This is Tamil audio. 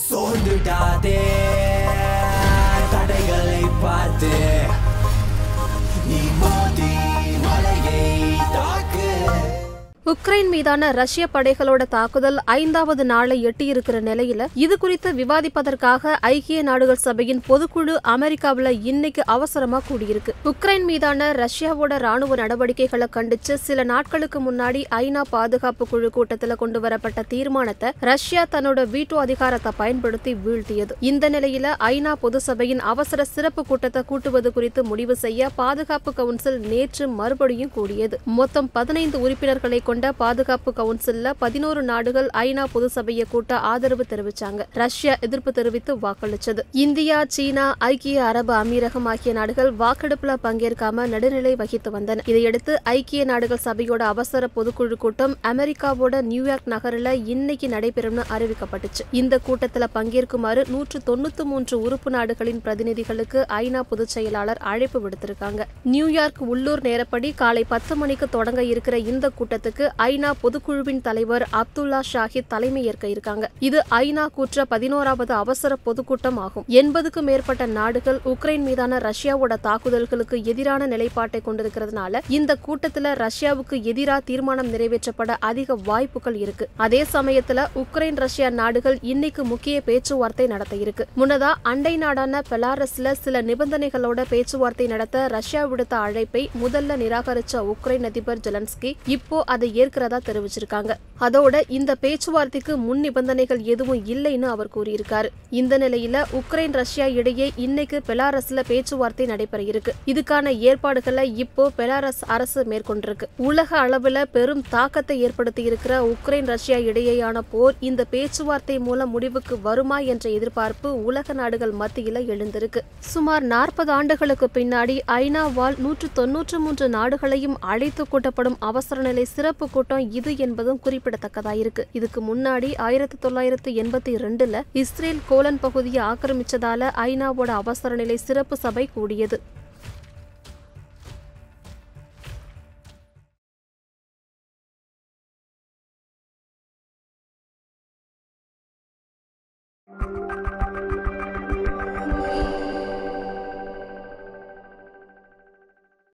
சோர்ந்துடாதே தடைகளை பார்த்து நீ மோதி மலையை தாக்கு உக்ரைன் மீதான ரஷ்ய படைகளோட தாக்குதல் ஐந்தாவது நாளை எட்டியிருக்கிற நிலையில இது குறித்து விவாதிப்பதற்காக ஐக்கிய நாடுகள் சபையின் பொதுக்குழு அமெரிக்காவுல இன்னைக்கு அவசரமா கூடியிருக்கு உக்ரைன் மீதான ரஷ்யாவோட ராணுவ நடவடிக்கைகளை கண்டிச்சு சில நாட்களுக்கு முன்னாடி ஐநா பாதுகாப்பு குழு கூட்டத்துல கொண்டு வரப்பட்ட தீர்மானத்தை ரஷ்யா தன்னோட வீட்டோ அதிகாரத்தை பயன்படுத்தி வீழ்த்தியது இந்த நிலையில ஐநா பொது சபையின் அவசர சிறப்பு கூட்டத்தை கூட்டுவது குறித்து முடிவு செய்ய பாதுகாப்பு கவுன்சில் நேற்று மறுபடியும் கூடியது மொத்தம் பதினைந்து உறுப்பினர்களை கொண்ட பாதுகாப்பு கவுன்சில்ல பதினோரு நாடுகள் ஐநா பொது சபையை கூட்ட ஆதரவு தெரிவிச்சாங்க ரஷ்யா எதிர்ப்பு தெரிவித்து வாக்களிச்சது இந்தியா சீனா ஐக்கிய அரபு அமீரகம் ஆகிய நாடுகள் வாக்கெடுப்புல பங்கேற்காம நடுநிலை வகித்து வந்தன இதையடுத்து ஐக்கிய நாடுகள் சபையோட அவசர பொதுக்குழு கூட்டம் அமெரிக்காவோட நியூயார்க் நகரில் இன்னைக்கு நடைபெறும்னு அறிவிக்கப்பட்டுச்சு இந்த கூட்டத்துல பங்கேற்குமாறு நூற்று தொண்ணூத்தி மூன்று உறுப்பு நாடுகளின் பிரதிநிதிகளுக்கு ஐநா பொதுச் செயலாளர் அழைப்பு விடுத்திருக்காங்க நியூயார்க் உள்ளூர் நேரப்படி காலை பத்து மணிக்கு தொடங்க இருக்கிற இந்த கூட்டத்துக்கு ஐநா பொதுக்குழுவின் தலைவர் அப்துல்லா ஷாஹித் தலைமையேற்க இருக்காங்க இது ஐநா கூற்ற பதினோராவது அவசர பொதுக்கூட்டம் ஆகும் எண்பதுக்கும் மேற்பட்ட நாடுகள் உக்ரைன் மீதான ரஷ்யாவோட தாக்குதல்களுக்கு எதிரான நிலைப்பாட்டை கொண்டிருக்கிறதுனால இந்த கூட்டத்துல ரஷ்யாவுக்கு எதிரா தீர்மானம் நிறைவேற்றப்பட அதிக வாய்ப்புகள் இருக்கு அதே சமயத்துல உக்ரைன் ரஷ்யா நாடுகள் இன்னைக்கு முக்கிய பேச்சுவார்த்தை நடத்த இருக்கு முன்னதா அண்டை நாடான பெலாரஸ்ல சில நிபந்தனைகளோட பேச்சுவார்த்தை நடத்த ரஷ்யா விடுத்த அழைப்பை முதல்ல நிராகரிச்ச உக்ரைன் அதிபர் ஜெலன்ஸ்கி இப்போ அதை ஏற்கிறதா தெரிவிச்சிருக்காங்க அதோட இந்த பேச்சுவார்த்தைக்கு முன் நிபந்தனைகள் எதுவும் இல்லைன்னு அவர் கூறியிருக்காரு இந்த நிலையில உக்ரைன் ரஷ்யா இடையே இன்னைக்கு பெலாரஸ்ல பேச்சுவார்த்தை நடைபெற இருக்கு இதுக்கான ஏற்பாடுகளை இப்போ பெலாரஸ் அரசு மேற்கொண்டிருக்கு உலக அளவுல பெரும் தாக்கத்தை ஏற்படுத்தி இருக்கிற உக்ரைன் ரஷ்யா இடையேயான போர் இந்த பேச்சுவார்த்தை மூலம் முடிவுக்கு வருமா என்ற எதிர்பார்ப்பு உலக நாடுகள் மத்தியில எழுந்திருக்கு சுமார் நாற்பது ஆண்டுகளுக்கு பின்னாடி ஐநாவால் நூற்று தொன்னூற்று மூன்று நாடுகளையும் அழைத்து கூட்டப்படும் அவசர நிலை சிறப்பு கூட்டம் இது என்பதும் குறிப்பிடத்தக்கதாயிருக்கு இதுக்கு முன்னாடி ஆயிரத்தி தொள்ளாயிரத்து எண்பத்தி ரெண்டுல இஸ்ரேல் கோலன் பகுதியை ஆக்கிரமிச்சதால ஐநாவோட அவசர நிலை சிறப்பு சபை கூடியது